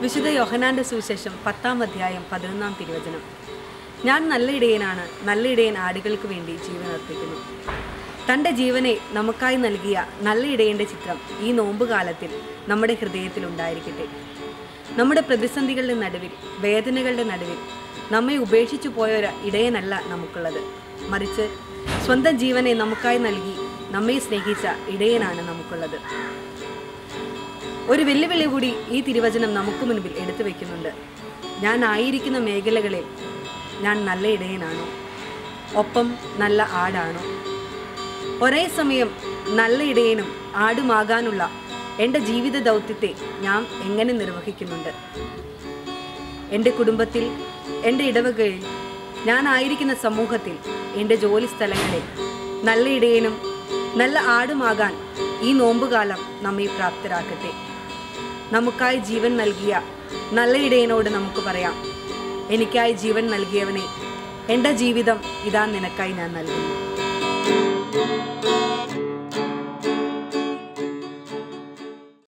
വിശുദ്ധ യോഹനാന്റെ സുവിശേഷം പത്താം അധ്യായം പതിനൊന്നാം തിരുവചനം ഞാൻ നല്ല ഇടയനാണ് നല്ല ഇടയൻ ആടുകൾക്ക് വേണ്ടി ജീവൻ അർപ്പിക്കുന്നു തൻ്റെ ജീവനെ നമുക്കായി നൽകിയ നല്ല ഇടയൻ്റെ ചിത്രം ഈ നോമ്പുകാലത്തിൽ നമ്മുടെ ഹൃദയത്തിൽ ഉണ്ടായിരിക്കട്ടെ നമ്മുടെ പ്രതിസന്ധികളുടെ നടുവിൽ വേദനകളുടെ നടുവിൽ നമ്മെ ഉപേക്ഷിച്ചു പോയ ഒരു ഇടയനല്ല നമുക്കുള്ളത് മറിച്ച് സ്വന്തം ജീവനെ നമുക്കായി നൽകി നമ്മെ സ്നേഹിച്ച ഇടയനാണ് നമുക്കുള്ളത് ഒരു വെല്ലുവിളി കൂടി ഈ തിരുവചനം നമുക്ക് മുൻപിൽ എടുത്തു വെക്കുന്നുണ്ട് ഞാൻ ആയിരിക്കുന്ന മേഖലകളിൽ ഞാൻ നല്ല ഇടയനാണോ ഒപ്പം നല്ല ആടാണോ ഒരേ സമയം നല്ല ഇടയനും ആടുമാകാനുള്ള എൻ്റെ ജീവിത ദൗത്യത്തെ ഞാൻ എങ്ങനെ നിർവഹിക്കുന്നുണ്ട് എൻ്റെ കുടുംബത്തിൽ എൻ്റെ ഇടവകയിൽ ഞാൻ ആയിരിക്കുന്ന സമൂഹത്തിൽ എൻ്റെ ജോലി സ്ഥലങ്ങളിൽ നല്ല ഇടയനും നല്ല ആടുമാകാൻ ഈ നോമ്പുകാലം നമ്മെ പ്രാപ്തരാക്കട്ടെ നമുക്കായി ജീവൻ നൽകിയ നല്ല ഇടയനോട് നമുക്ക് പറയാം എനിക്കായി ജീവൻ നൽകിയവനെ എൻ്റെ ജീവിതം ഇതാ നിനക്കായി ഞാൻ നൽകുന്നു